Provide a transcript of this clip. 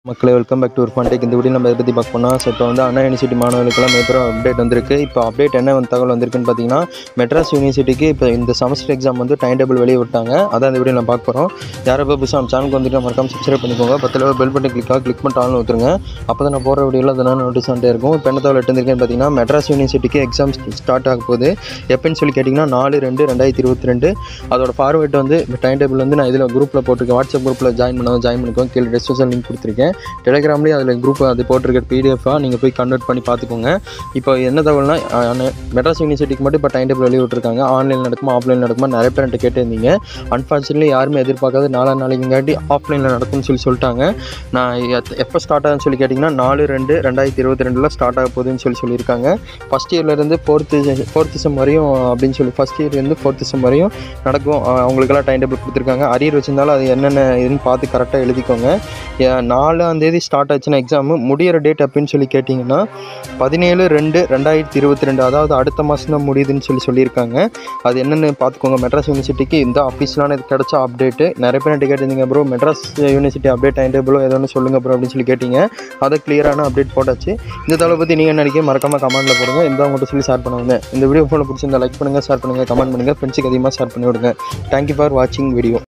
மக்களை welcome back to ஒரு ஃபன்டேக் இந்த வீடியோ நம்ம இதை பற்றி பார்க்க போனால் ஸோ இப்போ வந்து அண்ணா யூனிவர்சிட்டி மாணவர்களுக்கெல்லாம் மேப்பரம் அப்டேட் வந்திருக்கு இப்போ அப்டேட் என்ன வந்து தகவல் வந்திருக்குன்னு பார்த்தீங்கன்னா மெட்ராஸ் யூனிவர்சிட்டிக்கு இப்போ இந்த செமஸ்டர் எக்ஸாம் வந்து டைம் டேபிள் வெளியே விட்டாங்க அதான் இந்த வீடியோ நம்ம பார்க்க போகிறோம் யாரை இப்போ புதுசாக நம்ம சேனலுக்கு வந்துட்டு மறக்காம சப்ஸ்கிரைப் பண்ணிக்கோங்க பத்தில் பெல் பட்டன் கிளிக்காக கிளிக் பண்ணிட்டு ஆன்ல ஊற்றுருங்க அப்போ தான் நான் போகிற வீடியோவில் அதனால் நோட்டீஸ் ஆகிட்டே இருக்கும் இப்போ என்ன தகவல் எடுத்துருக்கேன்னு பார்த்தீங்கன்னா மெட்ராஸ் யூனிவர்சிட்டிக்கு எக்ஸாம் ஸ்டார்ட் ஆக போகுது எப்போன்னு சொல்லி கேட்டிங்கன்னா நாலு ரெண்டு ரெண்டாயிரத்தி இருபத்தி ரெண்டு அதோட ஃபார்வேட் வந்து டைம் டேபிள் வந்து நான் இதில் குரூப்பில் போட்டிருக்கேன் வாட்ஸ்அப் குரூப்பில் ஜாயின் பண்ணவும் ஜாயின் பண்ணிக்கோங்க கீழே டிஸ்கிரிப்ஷன் லிங்க் கொடுத்துருக்கேன் டெலிகிராம்லேயே அதில் குரூப் அது போட்டிருக்க பிடிஎஃபாக நீங்கள் போய் கன்வெர்ட் பண்ணி பார்த்துக்கோங்க இப்போ என்ன தகவல்னா அஹ், மெட்ராஸ் யூனிவர்சிட்டிக்கு மட்டும் இப்போ டைம் டேபிள் வெளியே விட்டுருக்காங்க ஆன்லைன் நடக்குமா ஆஃப்லைன் நடக்குமா நிறைய பேர் என்கிட்ட கேட்டிருந்தீங்க அன்ஃபார்ச்சுனேட்லி யாருமே எதிர்பார்க்காத நாலாம் நாளைக்குங்காட்டி ஆஃப்லைனில் நடக்கும்னு சொல்லி சொல்லிட்டாங்க நான் எத்- எப்போ ஸ்டார்ட் ஆகுதுன்னு சொல்லி கேட்டிங்கன்னா நாலு ரெண்டு ரெண்டாயிரத்தி இருபத்தி ரெண்டில் ஸ்டார்ட் ஆக போகுதுன்னு சொல்லி சொல்லியிருக்காங்க ஃபஸ்ட் இயர்லேருந்து ஃபோர்த்து ஃபோர்த்து செம் வரையும் அப்படின்னு சொல்லி ஃபஸ்ட் இயர்லேருந்து ஃபோர்த்து செம் வரையும் நடக்கும் அஹ், அவங்களுக்கெல்லாம் டைம் டேபிள் கொடுத்துருக்காங்க அரியர் வச்சிருந்தாலும் அது என்னென்ன இதுன்னு பார்த்து கரெக்டாக எழுதிக்கோங்க ஏ- நாலாம் தேதி ஸ்டார்ட் ஆச்சுன்னா எக்ஸாமு முடியிற டேட் அப்படின்னு சொல்லி கேட்டிங்கன்னா பதினேழு ரெண்டு ரெண்டாயிரத்தி இருபத்தி ரெண்டு அதாவது அடுத்த மாதம் தான் முடியுதுன்னு சொல்லி சொல்லியிருக்காங்க அது என்னென்னு பார்த்துக்கோங்க மெட்ராஸ் யூனிவர்சிட்டிக்கு இந்த அஃபீஷியலான இது கிடச்ச அப்டேட்டு நிறைய பேர் என்கிட்ட கேட்டிருந்தீங்க bro Madras university update time டேபிளோ ஏதோ ஒன்று சொல்லுங்கள் ப்ரோ அப்படின்னு சொல்லி கேட்டிங்க அதை கிளியரான அப்டேட் போட்டாச்சு இந்த தகவலை பற்றி நீங்கள் என்ன நினைக்க மறக்காம கமெண்ட்டில் போடுங்க இந்த உங்கள்கிட்ட சொல்லி ஷேர் பண்ணுவாங்க இந்த வீடியோ ஃபோனில் பிடிச்சிருந்தா லைக் பண்ணுங்கள் ஷேர் பண்ணுங்கள் கமெண்ட் பண்ணுங்கள் ஃப்ரெண்ட்ஸுக்கு அதிகமாக ஷேர் பண்ணி விடுங்க தேங்க்யூ ஃபார் வாட்சிங் வீடியோ